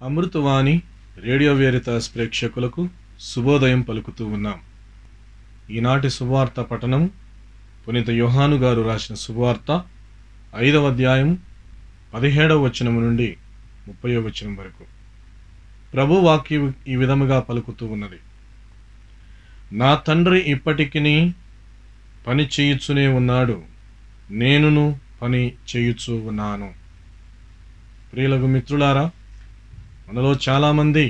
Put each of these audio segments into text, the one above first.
Amruthavani radio వేరితాస్ ప్రేక్షకులకు శుభోదయం పలుకుతూ ఉన్నాం ఈనాటి శుభవార్త పఠనం పునీత యోహాను గారు రాసిన శుభవార్త ఐదవ అధ్యాయం పదిహేడవ వచనము నుండి ముప్పయో వచనం వరకు ప్రభు వాక్యం ఈ విధముగా పలుకుతూ ఉన్నది నా తండ్రి ఇప్పటికిని పని చేయుచునే ఉన్నాడు నేనును పని చేయుచు ఉన్నాను ప్రియులకు మిత్రులారా మనలో చాలామంది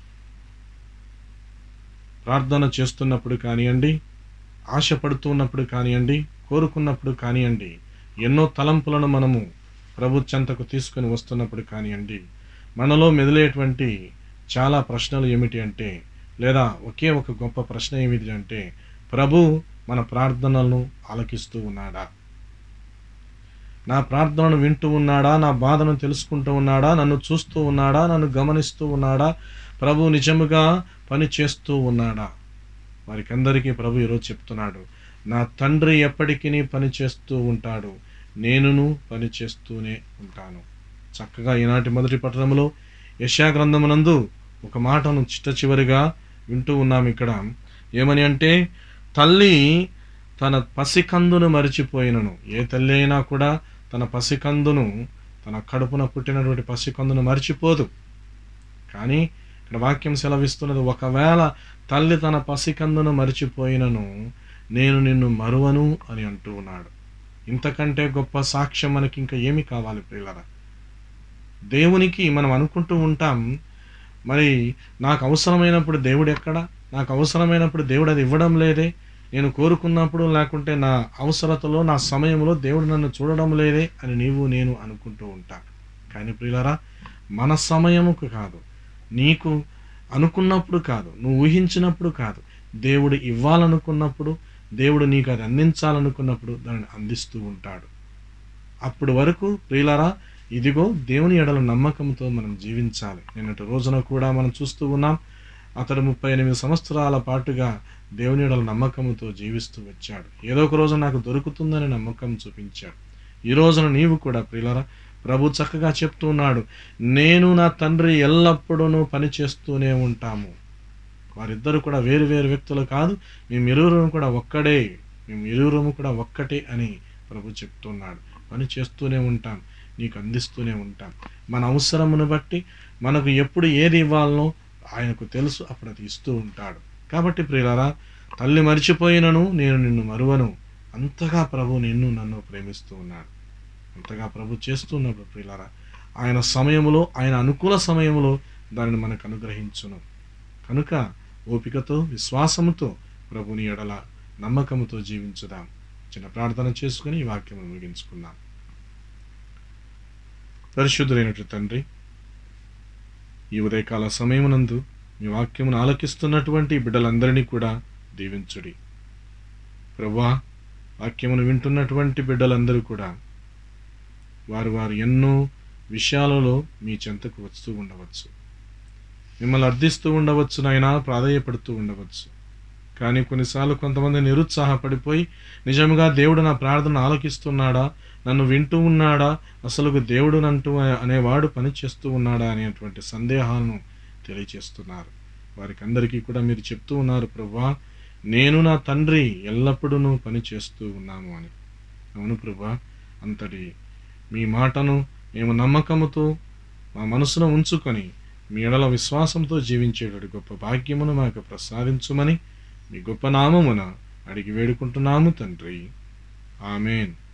ప్రార్థన చేస్తున్నప్పుడు కానివ్వండి ఆశపడుతున్నప్పుడు కానివ్వండి కోరుకున్నప్పుడు కానివ్వండి ఎన్నో తలంపులను మనము ప్రభు చెంతకు తీసుకొని వస్తున్నప్పుడు కానివ్వండి మనలో మెదిలేటువంటి చాలా ప్రశ్నలు ఏమిటి అంటే లేదా ఒకే ఒక గొప్ప ప్రశ్న ఏమిటి అంటే ప్రభు మన ప్రార్థనలను ఆలకిస్తూ ఉన్నాడా నా ప్రార్థనను వింటూ ఉన్నాడా నా బాధను తెలుసుకుంటూ ఉన్నాడా నన్ను చూస్తూ ఉన్నాడా నన్ను గమనిస్తూ ఉన్నాడా ప్రభు నిజముగా పని చేస్తూ ఉన్నాడా వారికందరికీ ప్రభు ఈరోజు చెప్తున్నాడు నా తండ్రి ఎప్పటికీ పని చేస్తూ ఉంటాడు నేనును పని చేస్తూనే ఉంటాను చక్కగా ఈనాటి మొదటి పట్టణంలో యశా గ్రంథమునందు ఒక మాటను చిట్ట చివరిగా వింటూ ఉన్నాం ఇక్కడ ఏమని అంటే తల్లి తన పసికందును మరిచిపోయినను ఏ తల్లి అయినా కూడా తన పసికందును తన కడుపున పుట్టినటువంటి పసికందును మరిచిపోదు కానీ ఇక్కడ వాక్యం సెలవిస్తున్నది ఒకవేళ తల్లి తన పసికందును మరిచిపోయినను నేను నిన్ను మరువను అని అంటూ ఉన్నాడు ఇంతకంటే గొప్ప సాక్ష్యం మనకి ఇంకా ఏమి కావాలి ప్రియులరా దేవునికి మనం అనుకుంటూ ఉంటాం మరి నాకు అవసరమైనప్పుడు దేవుడు ఎక్కడ నాకు అవసరమైనప్పుడు దేవుడు అది ఇవ్వడం లేదే నేను కోరుకున్నప్పుడు లేకుంటే నా అవసరతలో నా సమయంలో దేవుడు నన్ను చూడడం లేదే అని నీవు నేను అనుకుంటూ ఉంటా కానీ ప్రియులరా మన సమయముకు కాదు నీకు అనుకున్నప్పుడు కాదు నువ్వు ఊహించినప్పుడు కాదు దేవుడు ఇవ్వాలనుకున్నప్పుడు దేవుడు నీకు అది అందించాలనుకున్నప్పుడు దానిని అందిస్తూ ఉంటాడు అప్పుడు వరకు ప్రియులరా ఇదిగో దేవుని ఎడల నమ్మకంతో మనం జీవించాలి నిన్నటి రోజున కూడా మనం చూస్తూ ఉన్నాం అతడు ముప్పై ఎనిమిది సంవత్సరాల పాటుగా దేవుని ఎడల నమ్మకంతో జీవిస్తూ వచ్చాడు ఏదో ఒక రోజు నాకు దొరుకుతుందని నమ్మకం చూపించాడు ఈ రోజున నీవు కూడా ప్రియులరా ప్రభు చక్కగా చెప్తున్నాడు నేను నా తండ్రి ఎల్లప్పుడూ పని చేస్తూనే ఉంటాము వారిద్దరు కూడా వేరు వేరు వ్యక్తులు కాదు మేము ఇరువురు కూడా ఒక్కడే మేము ఇరువురము కూడా ఒక్కటే అని ప్రభు చెప్తున్నాడు పని చేస్తూనే ఉంటాం నీకు అందిస్తూనే ఉంటాం మన అవసరమును బట్టి మనకు ఎప్పుడు ఏది ఇవ్వాలనో ఆయనకు తెలుసు అప్పుడు అది ఇస్తూ ఉంటాడు కాబట్టి ప్రియులారా తల్లి మరిచిపోయినను నేను నిన్ను మరువను అంతగా ప్రభు నిన్ను నన్ను ప్రేమిస్తూ ఉన్నాడు అంతగా ప్రభు చేస్తున్నప్పుడు ప్రియులారా ఆయన సమయములో ఆయన అనుకూల సమయములో దానిని మనకు అనుగ్రహించును కనుక ఓపికతో విశ్వాసముతో ప్రభుని ఎడల నమ్మకముతో జీవించుదాం చిన్న ప్రార్థన చేసుకుని ఈ వాక్యము ముగించుకుందాం పరిశుద్ధులైనట్లు తండ్రి ఈ ఉదయకాల సమయమునందు మీ వాక్యమును ఆలకిస్తున్నటువంటి బిడ్డలందరినీ కూడా దీవించుడి ప్రభా వాక్యమును వింటున్నటువంటి బిడ్డలందరూ కూడా వారు వారు ఎన్నో విషయాలలో మీ చెంతకు వస్తూ ఉండవచ్చు మిమ్మల్ని అర్థిస్తూ ఉండవచ్చు నాయన ప్రాధాయపడుతూ ఉండవచ్చు కానీ కొన్నిసార్లు కొంతమంది నిరుత్సాహపడిపోయి నిజంగా దేవుడు నా ప్రార్థన ఆలకిస్తున్నాడా నన్ను వింటూ ఉన్నాడా అసలు దేవుడు నంటూ అనేవాడు పని చేస్తూ ఉన్నాడా అనేటువంటి సందేహాలను తెలియచేస్తున్నారు వారికి అందరికీ కూడా మీరు చెప్తూ ఉన్నారు ప్రభా నేను నా తండ్రి ఎల్లప్పుడూ పని చేస్తూ ఉన్నాము అని అవును ప్రభా అంతటి మీ మాటను మేము నమ్మకముతో మా మనసును ఉంచుకొని మీ ఎడల విశ్వాసంతో జీవించేటటువంటి గొప్ప భాగ్యమును మాకు ప్రసాదించుమని మీ గొప్ప నామమున అడిగి వేడుకుంటున్నాము తండ్రి ఆమెన్